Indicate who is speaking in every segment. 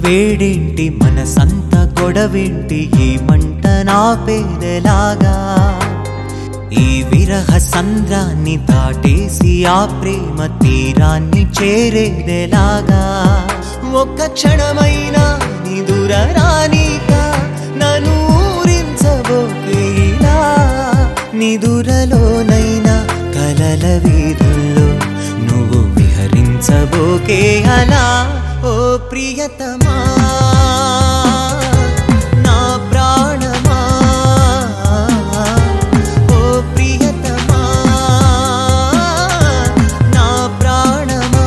Speaker 1: వేడేంటి మనసంత గొడవేంటి ఈ మంట నా పేదలాగా ఈ విరహ సంద్రాన్ని దాటేసి ఆ ప్రేమ తీరాన్ని చేరేదెలాగా ఒక్క క్షణమైనా నిదుర రానిక నన్ను ఊరించబోకేలా నిదురలోనైనా కలల వీధుల్లో నువ్వు విహరించబోకే అలా ఓ ప్రియతమా నా ప్రాణమా ఓ ప్రియతమా నా ప్రాణమా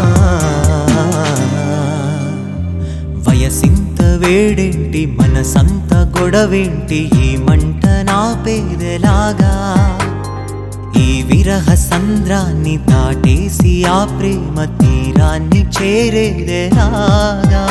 Speaker 1: వయసింత వేడేంటి మనసంత గొడవేంటి ఈ మంట నా పేదలాగా ఈ విరహ సంద్రాన్ని దాటేసి ఆ ప్రేమ తీరాన్ని చేరేదెలాగా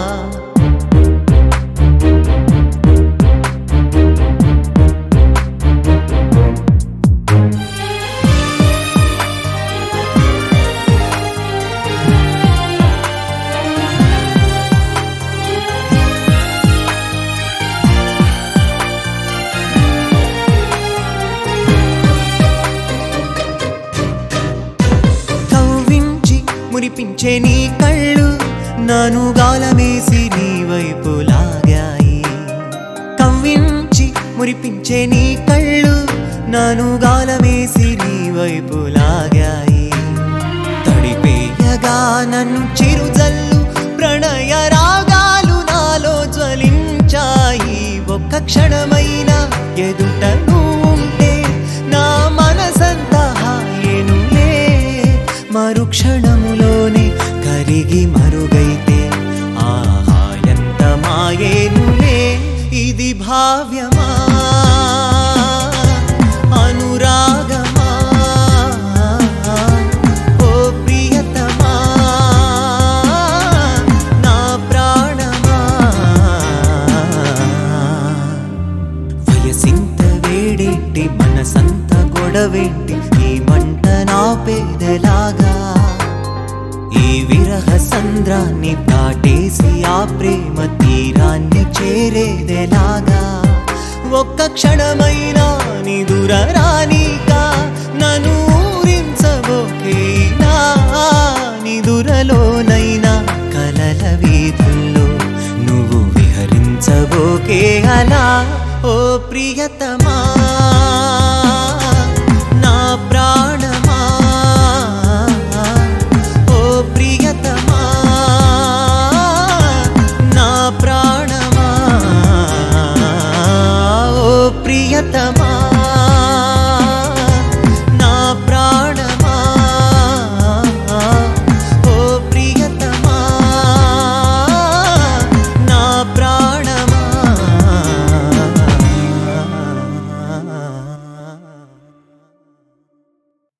Speaker 1: కవ్వించి మురిపించే నీ కళ్ళు నన్ను గాలమేసి నీ వైపు లాగాయి కవ్వించి మురిపించే నీ కళ్ళు నన్ను గాలమేసి నీ వైపు లాగాయి తడిపేయగా నన్ను చిరుజల్లు ప్రణయ రాగాలు నాలో జ్వలించాయి ఒక్క క్షణమైన ఎదుట నువ్వు ఉంటే నా మనసంతా హాయేనులే మరుక్షణములోనే కరిగి మరుగైతే ఆహా ఎంత మాయేనులే ఇది భావ్యమా అనురాగమా ఓ ప్రియతమా నా ప్రాణమా వయసింత వేడేంటి మనసంత గొడవేంటి ఈ మంట నా పేదలాగా ఈ విరహ సంద్రాన్ని దాటేసి ఆ ప్రేమ తీరాన్ని చేరేదెలాగా ఒక్క క్షణమైనా నిదుర రానిక నన్ను ఊరించబోకేనా నిదురలోనైనా కలల వీధుల్లో నువ్వు విహరించబోకే అలా ఓ ప్రియతమా